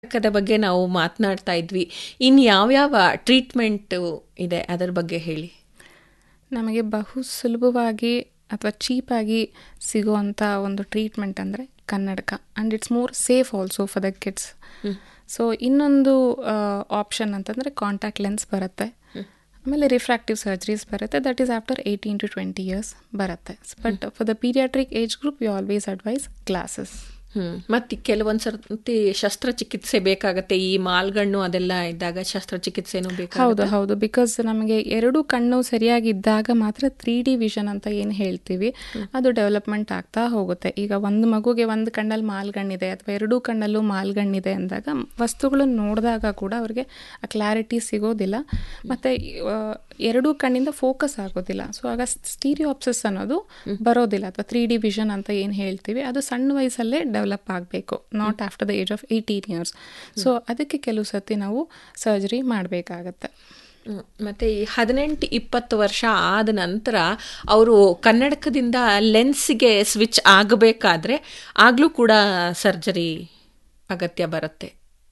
ಕನ್ನಡಕದ ಬಗ್ಗೆ ನಾವು ಮಾತನಾಡ್ತಾ ಇದ್ವಿ ಇನ್ನು ಯಾವ್ಯಾವ ಟ್ರೀಟ್ಮೆಂಟ್ ಇದೆ ಅದರ ಬಗ್ಗೆ ಹೇಳಿ ನಮಗೆ ಬಹು ಸುಲಭವಾಗಿ ಅಥವಾ ಚೀಪಾಗಿ ಸಿಗುವಂಥ ಒಂದು ಟ್ರೀಟ್ಮೆಂಟ್ ಅಂದರೆ ಕನ್ನಡಕ and it's more safe also for the kids so ಇನ್ನೊಂದು ಆಪ್ಷನ್ ಅಂತಂದರೆ ಕಾಂಟ್ಯಾಕ್ಟ್ ಲೆನ್ಸ್ ಬರುತ್ತೆ ಆಮೇಲೆ ರಿಫ್ರಾಕ್ಟಿವ್ ಸರ್ಜರೀಸ್ ಬರುತ್ತೆ that is after eighteen to twenty years ಬರುತ್ತೆ but for the pediatric age group you always advise glasses hmm ಮತ್ತೆ ಕೆಲವೊಂದು ಸರ್ತಿ ಶಸ್ತ್ರಚಿಕಿತ್ಸೆ ಬೇಕಾಗತ್ತೆ ಈ ಮಾಲ್ಗಣ್ಣು ಅದೆಲ್ಲ ಇದ್ದಾಗ ಶಸ್ತ್ರಚಿಕಿತ್ಸೆನೂ ಹೌದು ಬೇಕಾಗುತ್ತೆ ಹೌದು ಬಿಕಾಸ್ ನಮಗೆ ಎರಡು ಕಣ್ಣು ಸರಿಯಾಗಿದ್ದಾಗ ಮಾತ್ರ ತ್ರೀ ಡಿ ವಿಷನ್ ಅಂತ ಏನು ಹೇಳ್ತೀವಿ ಅದು ಡೆವಲಪ್ಮೆಂಟ್ ಆಗ್ತಾ ಹೋಗುತ್ತೆ ಈಗ ಒಂದು ಮಗುಗೆ ಒಂದು ಕಣ್ಣಲ್ಲಿ ಮಾಲ್ಗಣ್ಣಿದೆ ಅಥವಾ ಎರಡೂ ಕಣ್ಣಲ್ಲೂ ಮಾಲ್ಗಣ್ಣಿದೆ ಅಂದಾಗ ವಸ್ತುಗಳನ್ನು ನೋಡಿದಾಗ ಕೂಡ ಅವ್ರಿಗೆ ಆ ಕ್ಲಾರಿಟಿ ಸಿಗೋದಿಲ್ಲ ಮತ್ತು ಎರಡೂ ಕಣ್ಣಿಂದ ಫೋಕಸ್ ಆಗೋದಿಲ್ಲ ಸೊ ಆಗ ಸ್ಟೀರಿಯೋಪ್ಸಿಸ್ ಅನ್ನೋದು ಬರೋದಿಲ್ಲ ಅಥವಾ ತ್ರೀ ಡಿ ವಿಷನ್ ಅಂತ ಏನು ಹೇಳ್ತೀವಿ ಅದು ಸಣ್ಣ ವಯಸ್ಸಲ್ಲೇ ಡೆವಲಪ್ ಆಗಬೇಕು not after the age of eighteen years so ಅದಕ್ಕೆ ಕೆಲವು ಸತಿ ನಾವು ಸರ್ಜರಿ ಮಾಡಬೇಕಾಗತ್ತೆ ಹ್ಮ್. ಮತ್ತೆ ಈ ಹದಿನೆಂಟು ಇಪ್ಪತ್ತು ವರ್ಷ ಆದ ನಂತರ ಅವರು ಕನ್ನಡಕದಿಂದ ಲೆನ್ಸ್ಗೆ ಸ್ವಿಚ್ ಆಗಬೇಕಾದ್ರೆ ಆಗ್ಲೂ ಕೂಡ ಸರ್ಜರಿ ಅಗತ್ಯ ಬರುತ್ತೆ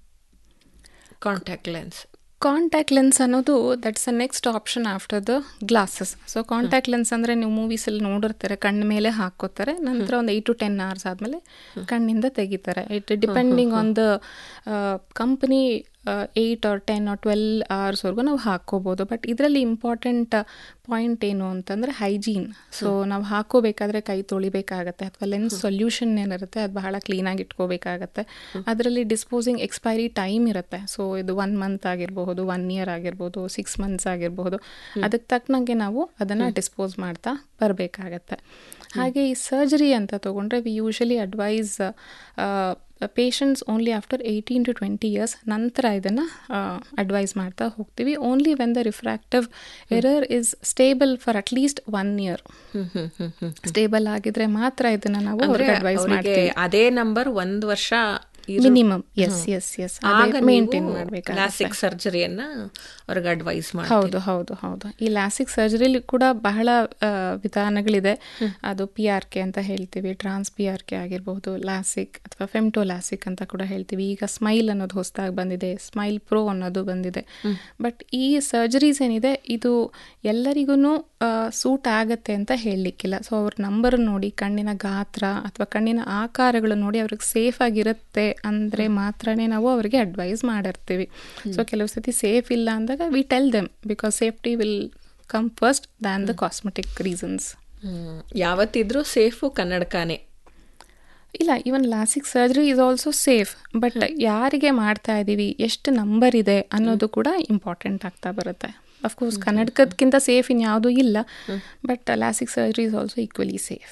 ಕಾಂಟ್ಯಾಕ್ಟ್ ಲೆನ್ಸ್ ಕಾಂಟ್ಯಾಕ್ಟ್ ಲೆನ್ಸ್ ಅನ್ನೋದು that's a next option after the glasses so contact lens ಅಂದರೆ ನೀವು ಮೂವೀಸಲ್ಲಿ ನೋಡಿರ್ತಾರೆ ಕಣ್ಣ ಮೇಲೆ ಹಾಕೋತಾರೆ ನಂತರ ಒಂದು ಏಯ್ಟ್ ಟು ಟೆನ್ ಅವರ್ಸ್ ಆದಮೇಲೆ ಕಣ್ಣಿಂದ ತೆಗಿತಾರೆ it depending on the company eight or ten or twelve ಅವರ್ಸ್ವರೆಗೂ ನಾವು ಹಾಕ್ಕೋಬೋದು ಬಟ್ ಇದರಲ್ಲಿ ಇಂಪಾರ್ಟೆಂಟ್ ಪಾಯಿಂಟ್ ಏನು ಅಂತಂದರೆ ಹೈಜೀನ್ ಸೊ ನಾವು ಹಾಕೋಬೇಕಾದ್ರೆ ಕೈ ತೊಳಿಬೇಕಾಗತ್ತೆ ಅಥವಾ ಲೆನ್ಸ್ ಸೊಲ್ಯೂಷನ್ ಏನಿರುತ್ತೆ ಅದು ಬಹಳ ಕ್ಲೀನಾಗಿ ಇಟ್ಕೋಬೇಕಾಗತ್ತೆ ಅದರಲ್ಲಿ ಡಿಸ್ಪೋಸಿಂಗ್ ಎಕ್ಸ್ಪೈರಿ ಟೈಮ್ ಇರುತ್ತೆ ಸೊ ಇದು ಒನ್ ಮಂತ್ ಆಗಿರಬಹುದು ಒನ್ ಇಯರ್ ಆಗಿರ್ಬೋದು ಸಿಕ್ಸ್ ಮಂತ್ಸ್ ಆಗಿರಬಹುದು ಅದಕ್ಕೆ ತಕ್ಕನಂಗೆ ನಾವು ಅದನ್ನು ಡಿಸ್ಪೋಸ್ ಮಾಡ್ತಾ ಬರಬೇಕಾಗತ್ತೆ ಹಾಗೆ ಈ ಸರ್ಜರಿ ಅಂತ ತೊಗೊಂಡ್ರೆ we usually advise patients only after eighteen to twenty years ನಂತರ ಇದನ್ನು ಅಡ್ವೈಸ್ ಮಾಡ್ತಾ ಹೋಗ್ತೀವಿ only when the refractive error is stable for at least one year stable ಆಗಿದ್ರೆ ಮಾತ್ರ ಇದನ್ನು ನಾವು ಅಂದ್ರೆ ಅಡ್ವೈಸ್ ಅವ್ರಿಗೆ ಮಾಡ್ತೀವಿ ಅದೇ ನಂಬರ್ ಒಂದು ವರ್ಷ ಇರು- ಮಿನಿಮಮ್ ಎಸ್ ಎಸ್ ಎಸ್ ಆಗ ಮೇಂಟೈನ್ ನೀವು ಮಾಡಬೇಕಾಗುತ್ತೆ ಕ್ಲಾಸಿಕ್ ಸರ್ಜರಿಯನ್ನ ಅವ್ರಿಗೆ ಅಡ್ವೈಸ್ ಮಾಡಿ ಹೌದು ಹೌದು ಹೌದು ಈ ಲ್ಯಾಸಿಕ್ ಸರ್ಜರಿಲಿ ಕೂಡ ಬಹಳ ಆ, ವಿಧಾನಗಳಿದೆ ಅದು ಪಿ ಆರ್ ಕೆ ಅಂತ ಹೇಳ್ತೀವಿ ಟ್ರಾನ್ಸ್ ಪಿ ಆರ್ ಕೆ ಆಗಿರಬಹುದು ಲ್ಯಾಸಿಕ್ ಅಥವಾ ಫೆಮ್ಟೋ ಲ್ಯಾಸಿಕ್ ಅಂತ ಕೂಡ ಹೇಳ್ತೀವಿ ಈಗ ಸ್ಮೈಲ್ ಅನ್ನೋದು ಹೊಸದಾಗಿ ಬಂದಿದೆ ಸ್ಮೈಲ್ ಪ್ರೋ ಅನ್ನೋದು ಬಂದಿದೆ ಬಟ್ ಈ ಸರ್ಜರೀಸ್ ಏನಿದೆ ಇದು ಎಲ್ಲರಿಗೂ ಸೂಟ್ ಆಗತ್ತೆ ಅಂತ ಹೇಳಲಿಕ್ಕಿಲ್ಲ ಸೊ ಅವ್ರ ನಂಬರ್ ನೋಡಿ ಕಣ್ಣಿನ ಗಾತ್ರ ಅಥವಾ ಕಣ್ಣಿನ ಆಕಾರಗಳು ನೋಡಿ ಅವ್ರಿಗೆ ಸೇಫ್ ಆಗಿರುತ್ತೆ ಅಂದರೆ ಮಾತ್ರನೇ ನಾವು ಅವರಿಗೆ ಅಡ್ವೈಸ್ ಮಾಡಿರ್ತೀವಿ ಸೊ ಕೆಲವು ಸತಿ ಸೇಫ್ ಇಲ್ಲ ಅಂದಾಗ we tell them because safety will come first than the cosmetic reasons hmm. ಯಾವತ್ತಿದ್ರೂ ಸೇಫು ಕನ್ನಡಕನೇ ಇಲ್ಲ even LASIK surgery is also safe but ಯಾರಿಗೆ ಮಾಡ್ತಾ ಇದ್ದೀವಿ ಎಷ್ಟು ನಂಬರ್ ಇದೆ ಅನ್ನೋದು ಕೂಡ ಇಂಪಾರ್ಟೆಂಟ್ ಆಗ್ತಾ ಬರುತ್ತೆ ಅಫ್ಕೋರ್ಸ್ ಕನ್ನಡಕದಕ್ಕಿಂತ ಸೇಫ್ ಇನ್ಯಾವುದೂ ಇಲ್ಲ but LASIK surgery is also equally safe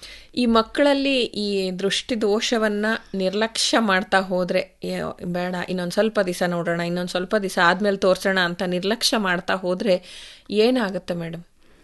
ಈ ಮಕ್ಕಳಲ್ಲಿ ಈ ದೃಷ್ಟಿ ದೋಷವನ್ನ ನಿರ್ಲಕ್ಷ್ಯ ಮಾಡ್ತಾ ಹೋದ್ರೆ ಏ, ಬೇಡ ಇನ್ನೊಂದು ಸ್ವಲ್ಪ ದಿವಸ ನೋಡೋಣ ಇನ್ನೊಂದು ಸ್ವಲ್ಪ ದಿವಸ ಆದ್ಮೇಲೆ ತೋರ್ಸೋಣ ಅಂತ ನಿರ್ಲಕ್ಷ್ಯ ಮಾಡ್ತಾ ಹೋದ್ರೆ ಏನಾಗುತ್ತೆ ಮೇಡಮ್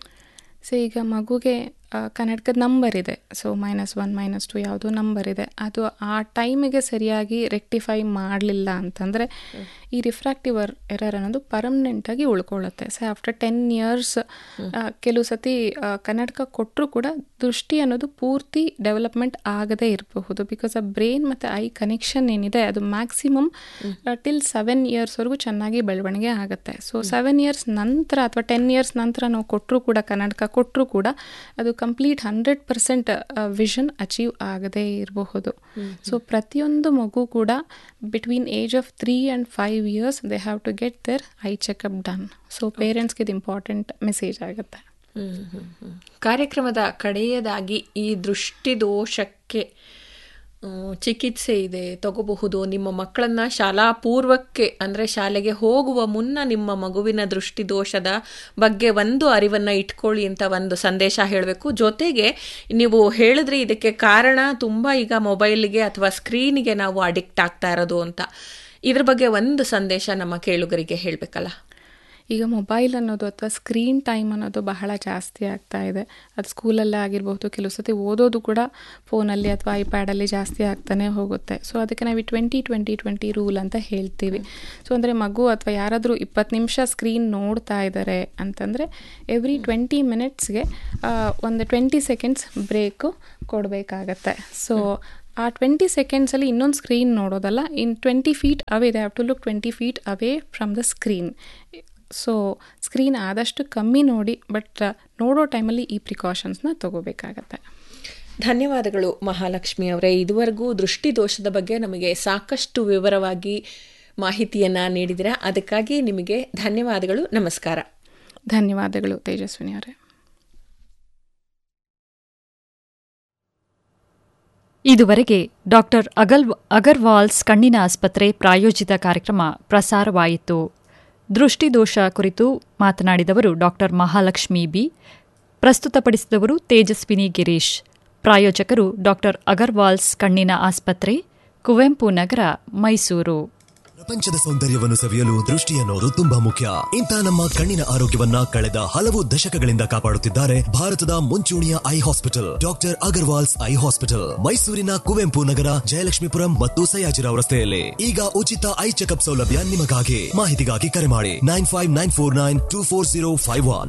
ಸೊ ಈಗ ಮಗುಗೆ ಆ, ಕನ್ನಡಕದ ನಂಬರ್ ಇದೆ so minus one minus two ಯಾವುದೋ ನಂಬರ್ ಇದೆ ಅದು ಆ ಟೈಮಿಗೆ ಸರಿಯಾಗಿ ರೆಕ್ಟಿಫೈ ಮಾಡಲಿಲ್ಲ ಅಂತಂದರೆ ಈ ರಿಫ್ರಾಕ್ಟಿವ್ ಎರರ್ ಅನ್ನೋದು ಪರ್ಮನೆಂಟಾಗಿ ಉಳ್ಕೊಳ್ಳುತ್ತೆ ಸೊ ಆಫ್ಟರ್ ಟೆನ್ ಇಯರ್ಸ್ ಕೆಲವು ಸತಿ ಆ, ಕನ್ನಡಕ ಕೊಟ್ಟರು ಕೂಡ ದೃಷ್ಟಿ ಅನ್ನೋದು ಪೂರ್ತಿ ಡೆವಲಪ್ಮೆಂಟ್ ಆಗದೇ ಇರಬಹುದು ಬಿಕಾಸ್ ಆ ಬ್ರೈನ್ ಮತ್ತು ಐ ಕನೆಕ್ಷನ್ ಏನಿದೆ ಅದು ಮ್ಯಾಕ್ಸಿಮಮ್ ಟಿಲ್ ಸೆವೆನ್ ಇಯರ್ಸ್ವರೆಗೂ ಚೆನ್ನಾಗಿ ಬೆಳವಣಿಗೆ ಆಗುತ್ತೆ ಸೊ ಸೆವೆನ್ ಇಯರ್ಸ್ ನಂತರ ಅಥವಾ ಟೆನ್ ಇಯರ್ಸ್ ನಂತರ ನಾವು ಕೊಟ್ಟರು ಕೂಡ ಕನ್ನಡಕ ಕೊಟ್ಟರು ಕೂಡ ಅದು complete hundred percent vision achieve ಆಗದೇ ಇರಬಹುದು ಸೊ ಪ್ರತಿಯೊಂದು ಮಗು ಕೂಡ between age of three and five years they have to get their eye checkup done so ಪೇರೆಂಟ್ಸ್ಗೆ ಇದು ಇಂಪಾರ್ಟೆಂಟ್ ಮೆಸೇಜ್ ಆಗುತ್ತೆ ಹ್ಮ್, ಹ್ಮ್, ಹ್ಮ್. ಕಾರ್ಯಕ್ರಮದ ಕಡೆಯದಾಗಿ ಈ ದೃಷ್ಟಿ ದೋಷಕ್ಕೆ ಆ, ಚಿಕಿತ್ಸೆ ಇದೆ ತಗೋಬಹುದು ನಿಮ್ಮ ಮಕ್ಕಳನ್ನ ಶಾಲಾ ಪೂರ್ವಕ್ಕೆ ಅಂದ್ರೆ ಶಾಲೆಗೆ ಹೋಗುವ ಮುನ್ನ ನಿಮ್ಮ ಮಗುವಿನ ದೃಷ್ಟಿ ದೋಷದ ಬಗ್ಗೆ ಒಂದು ಅರಿವನ್ನ ಇಟ್ಕೊಳ್ಳಿ ಅಂತ ಒಂದು ಸಂದೇಶ ಹೇಳಬೇಕು ಜೊತೆಗೆ ನೀವು ಹೇಳಿದ್ರಿ ಇದಕ್ಕೆ ಕಾರಣ ತುಂಬಾ ಈಗ ಮೊಬೈಲ್ಗೆ ಅಥವಾ ಸ್ಕ್ರೀನಿಗೆ ನಾವು ಅಡಿಕ್ಟ್ ಆಗ್ತಾ ಇರೋದು ಅಂತ ಇದ್ರ ಬಗ್ಗೆ ಒಂದು ಸಂದೇಶ ನಮ್ಮ ಕೇಳುಗರಿಗೆ ಹೇಳಬೇಕಲ್ಲ ಈಗ ಮೊಬೈಲ್ ಅನ್ನೋದು ಅಥವಾ ಸ್ಕ್ರೀನ್ ಟೈಮ್ ಅನ್ನೋದು ಬಹಳ ಜಾಸ್ತಿ ಆಗ್ತಾ ಇದೆ ಅದು ಸ್ಕೂಲಲ್ಲೇ ಆಗಿರ್ಬೋದು ಕೆಲವು ಸತಿ ಓದೋದು ಕೂಡ ಫೋನಲ್ಲಿ ಅಥವಾ ಐಪ್ಯಾಡಲ್ಲಿ ಜಾಸ್ತಿ ಆಗ್ತಾನೆ ಹೋಗುತ್ತೆ ಸೊ ಅದಕ್ಕೆ ನಾವು ಟ್ವೆಂಟಿ ಟ್ವೆಂಟಿ ಟ್ವೆಂಟಿ ರೂಲ್ ಅಂತ ಹೇಳ್ತೀವಿ ಸೊ ಅಂದರೆ ಮಗು ಅಥವಾ ಯಾರಾದರೂ ಇಪ್ಪತ್ತು ನಿಮಿಷ ಸ್ಕ್ರೀನ್ ನೋಡ್ತಾ ಇದ್ದಾರೆ ಅಂತಂದರೆ ಎವ್ರಿ ಟ್ವೆಂಟಿ ಮಿನಿಟ್ಸ್ಗೆ ಒಂದು ಟ್ವೆಂಟಿ ಸೆಕೆಂಡ್ಸ್ ಬ್ರೇಕು ಕೊಡಬೇಕಾಗತ್ತೆ ಸೊ ಆ ಟ್ವೆಂಟಿ ಸೆಕೆಂಡ್ಸಲ್ಲಿ ಇನ್ನೊಂದು ಸ್ಕ್ರೀನ್ ನೋಡೋದಲ್ಲ in twenty feet away they have to look twenty feet away from the screen so screen ಆದಷ್ಟು ಕಮ್ಮಿ ನೋಡಿ ಬಟ್ ನೋಡೋ ಟೈಮಲ್ಲಿ ಈ ಪ್ರಿಕಾಷನ್ಸ್ನ ತಗೋಬೇಕಾಗತ್ತೆ ಧನ್ಯವಾದಗಳು ಮಹಾಲಕ್ಷ್ಮಿ ಅವರೇ ಇದುವರೆಗೂ ದೃಷ್ಟಿ ದೋಷದ ಬಗ್ಗೆ ನಮಗೆ ಸಾಕಷ್ಟು ವಿವರವಾಗಿ ಮಾಹಿತಿಯನ್ನು ನೀಡಿದಿರ ಅದಕ್ಕಾಗಿ ನಿಮಗೆ ಧನ್ಯವಾದಗಳು ನಮಸ್ಕಾರ ಧನ್ಯವಾದಗಳು ತೇಜಸ್ವಿನಿ ಅವರೇ ಇದುವರೆಗೆ ಡಾಕ್ಟರ್ ಅಗಲ್ ಅಗರ್ವಾಲ್ಸ್ ಕಣ್ಣಿನ ಆಸ್ಪತ್ರೆ ಪ್ರಾಯೋಜಿತ ಕಾರ್ಯಕ್ರಮ ಪ್ರಸಾರವಾಯಿತು ದೃಷ್ಟಿದೋಷ ಕುರಿತು ಮಾತನಾಡಿದವರು ಡಾಕ್ಟರ್ ಮಹಾಲಕ್ಷ್ಮಿ ಬಿ ಪ್ರಸ್ತುತಪಡಿಸಿದವರು ತೇಜಸ್ವಿನಿ ಗಿರೀಶ್ ಪ್ರಾಯೋಜಕರು ಡಾಕ್ಟರ್ ಅಗರ್ವಾಲ್ಸ್ ಕಣ್ಣಿನ ಆಸ್ಪತ್ರೆ ಕುವೆಂಪು ನಗರ ಮೈಸೂರು ಪ್ರಪಂಚದ ಸೌಂದರ್ಯವನ್ನು ಸವಿಯಲು ದೃಷ್ಟಿ ಅನ್ನೋದು ತುಂಬಾ ಮುಖ್ಯ ಇಂಥ ನಮ್ಮ ಕಣ್ಣಿನ ಆರೋಗ್ಯವನ್ನ ಕಳೆದ ಹಲವು ದಶಕಗಳಿಂದ ಕಾಪಾಡುತ್ತಿದ್ದಾರೆ ಭಾರತದ ಮುಂಚೂಣಿಯ eye hospital doctor Agarwal's eye hospital ಮೈಸೂರಿನ ಕುವೆಂಪು ನಗರ ಜಯಲಕ್ಷ್ಮೀಪುರಂ ಮತ್ತು ಸಯಾಜಿರಾವ್ ರಸ್ತೆಯಲ್ಲಿ ಈಗ ಉಚಿತ ಐ ಚೆಕಪ್ ಸೌಲಭ್ಯ ನಿಮಗಾಗಿ ಮಾಹಿತಿಗಾಗಿ ಕರೆ ಮಾಡಿ nine five nine four nine two four zero five one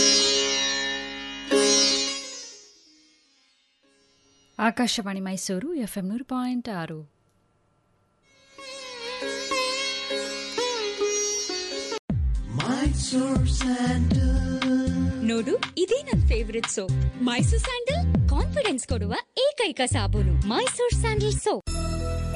Akashvani Mysuru F M ನೂರು ಪಾಯಿಂಟ್ ಆರು ನೋಡು ಇದೇ ನನ್ favourite soap Mysore sandal confidence ಕೊಡುವ ಏಕೈಕ ಸಾಬೂನು ಮೈಸೂರ್ ಸ್ಯಾಂಡಲ್ ಸೋಪ್